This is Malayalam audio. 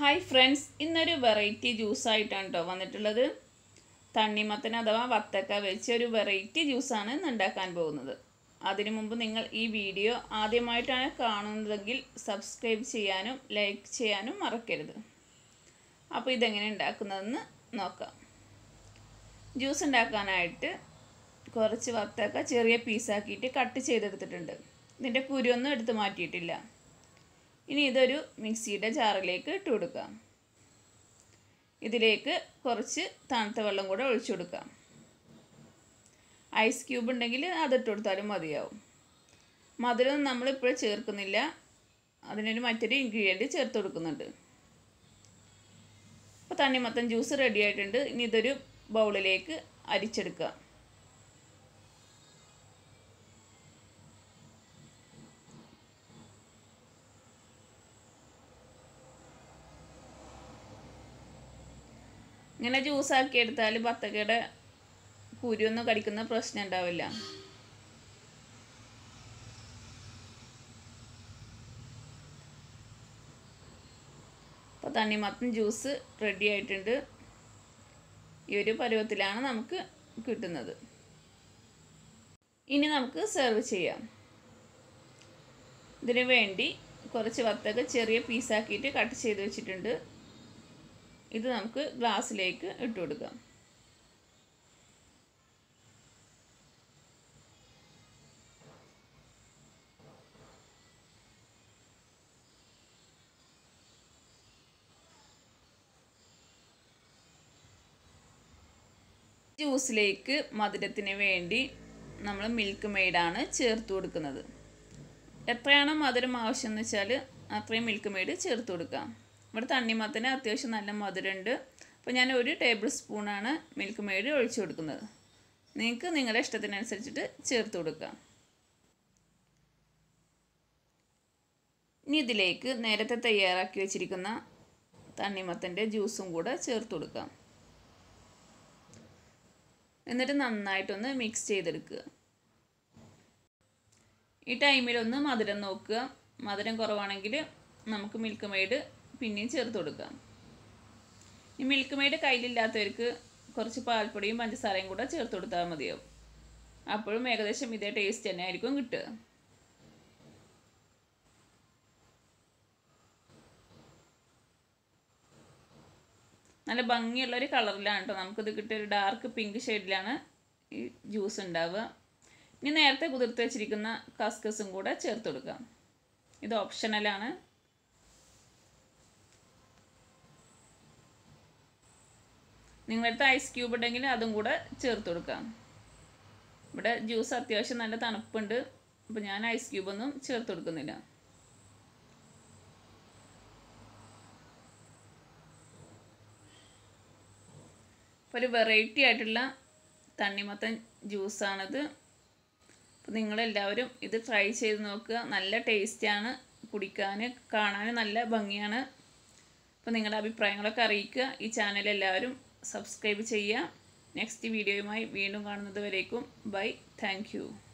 ഹായ് ഫ്രണ്ട്സ് ഇന്നൊരു വെറൈറ്റി ജ്യൂസായിട്ടാണ് കേട്ടോ വന്നിട്ടുള്ളത് തണ്ണിമത്തൻ അഥവാ വത്തക്ക വെച്ച് ഒരു വെറൈറ്റി ജ്യൂസാണ് ഇന്ന് ഉണ്ടാക്കാൻ പോകുന്നത് അതിനു മുമ്പ് നിങ്ങൾ ഈ വീഡിയോ ആദ്യമായിട്ടാണ് കാണുന്നതെങ്കിൽ സബ്സ്ക്രൈബ് ചെയ്യാനും ലൈക്ക് ചെയ്യാനും മറക്കരുത് അപ്പോൾ ഇതെങ്ങനെ ഉണ്ടാക്കുന്നതെന്ന് നോക്കാം ജ്യൂസ് ഉണ്ടാക്കാനായിട്ട് കുറച്ച് വത്തക്ക ചെറിയ പീസാക്കിയിട്ട് കട്ട് ചെയ്തെടുത്തിട്ടുണ്ട് ഇതിൻ്റെ കുരുവൊന്നും എടുത്ത് മാറ്റിയിട്ടില്ല ഇനി ഇതൊരു മിക്സിയുടെ ജാറിലേക്ക് ഇട്ട് കൊടുക്കാം ഇതിലേക്ക് കുറച്ച് തണുത്ത വെള്ളം കൂടെ ഒഴിച്ചു കൊടുക്കാം ഐസ് ക്യൂബ് ഉണ്ടെങ്കിൽ അതിട്ട് കൊടുത്താലും മതിയാവും മധുരം നമ്മളിപ്പോൾ ചേർക്കുന്നില്ല അതിനൊരു മറ്റൊരു ഇൻഗ്രീഡിയൻറ്റ് ചേർത്ത് കൊടുക്കുന്നുണ്ട് അപ്പോൾ തണ്ണിമത്തൻ ജ്യൂസ് റെഡി ആയിട്ടുണ്ട് ഇനി ഇതൊരു ബൗളിലേക്ക് അരിച്ചെടുക്കുക ഇങ്ങനെ ജ്യൂസാക്കി എടുത്താൽ ബത്തക്കയുടെ കുരുവൊന്നും കടിക്കുന്ന പ്രശ്നം ഉണ്ടാവില്ല അപ്പോൾ തണ്ണിമത്തൻ ജ്യൂസ് റെഡി ആയിട്ടുണ്ട് ഈ ഒരു പരുവത്തിലാണ് നമുക്ക് കിട്ടുന്നത് ഇനി നമുക്ക് സെർവ് ചെയ്യാം ഇതിന് വേണ്ടി കുറച്ച് വത്തക്ക ചെറിയ പീസാക്കിയിട്ട് കട്ട് ചെയ്ത് വെച്ചിട്ടുണ്ട് ഇത് നമുക്ക് ഗ്ലാസ്സിലേക്ക് ഇട്ട് കൊടുക്കാം ജ്യൂസിലേക്ക് മധുരത്തിന് വേണ്ടി നമ്മൾ മിൽക്ക് മെയ്ഡാണ് ചേർത്ത് കൊടുക്കുന്നത് എത്രയാണോ മധുരം ആവശ്യം എന്ന് വെച്ചാൽ അത്രയും മിൽക്ക് മെയ്ഡ് ചേർത്ത് കൊടുക്കാം ഇവിടെ തണ്ണിമത്തന് അത്യാവശ്യം നല്ല മധുരമുണ്ട് അപ്പോൾ ഞാൻ ഒരു ടേബിൾ സ്പൂണാണ് മിൽക്ക് മെയ്ഡ് ഒഴിച്ചു കൊടുക്കുന്നത് നിങ്ങൾക്ക് നിങ്ങളുടെ ഇഷ്ടത്തിനനുസരിച്ചിട്ട് ചേർത്ത് കൊടുക്കാം ഇനി ഇതിലേക്ക് നേരത്തെ തയ്യാറാക്കി വെച്ചിരിക്കുന്ന തണ്ണിമത്തൻ്റെ ജ്യൂസും കൂടെ ചേർത്ത് കൊടുക്കാം എന്നിട്ട് നന്നായിട്ടൊന്ന് മിക്സ് ചെയ്തെടുക്കുക ഈ ടൈമിലൊന്ന് മധുരം നോക്കുക മധുരം കുറവാണെങ്കിൽ നമുക്ക് മിൽക്ക് മെയ്ഡ് പിന്നെയും ചേർത്ത് കൊടുക്കാം ഈ മിൽക്ക് മെയ്ഡ് കയ്യിലില്ലാത്തവർക്ക് കുറച്ച് പാൽപ്പൊടിയും പഞ്ചസാരയും കൂടെ ചേർത്ത് കൊടുത്താൽ മതിയാവും അപ്പോഴും ഏകദേശം ഇതേ ടേസ്റ്റ് തന്നെ ആയിരിക്കും കിട്ടുക നല്ല ഭംഗിയുള്ളൊരു കളറിലാണ് കേട്ടോ നമുക്കിത് കിട്ടിയ ഒരു ഡാർക്ക് പിങ്ക് ഷെയ്ഡിലാണ് ഈ ജ്യൂസ് ഉണ്ടാവുക ഇനി നേരത്തെ കുതിർത്ത് വെച്ചിരിക്കുന്ന കസ്കസും കൂടെ ചേർത്ത് കൊടുക്കാം ഇത് ഓപ്ഷണലാണ് നിങ്ങളടുത്ത് ഐസ് ക്യൂബ് ഉണ്ടെങ്കിൽ അതും കൂടെ ചേർത്ത് കൊടുക്കാം ഇവിടെ ജ്യൂസ് അത്യാവശ്യം നല്ല തണുപ്പുണ്ട് അപ്പോൾ ഞാൻ ഐസ് ക്യൂബൊന്നും ചേർത്ത് കൊടുക്കുന്നില്ല അപ്പോൾ ഒരു വെറൈറ്റി ആയിട്ടുള്ള തണ്ണിമത്തൻ ജ്യൂസാണിത് അപ്പോൾ നിങ്ങളെല്ലാവരും ഇത് ട്രൈ ചെയ്ത് നോക്കുക നല്ല ടേസ്റ്റാണ് കുടിക്കാൻ കാണാൻ നല്ല ഭംഗിയാണ് അപ്പോൾ നിങ്ങളുടെ അഭിപ്രായങ്ങളൊക്കെ അറിയിക്കുക ഈ ചാനൽ എല്ലാവരും സബ്സ്ക്രൈബ് ചെയ്യുക നെക്സ്റ്റ് വീഡിയോയുമായി വീണ്ടും കാണുന്നത് വരേക്കും ബൈ താങ്ക്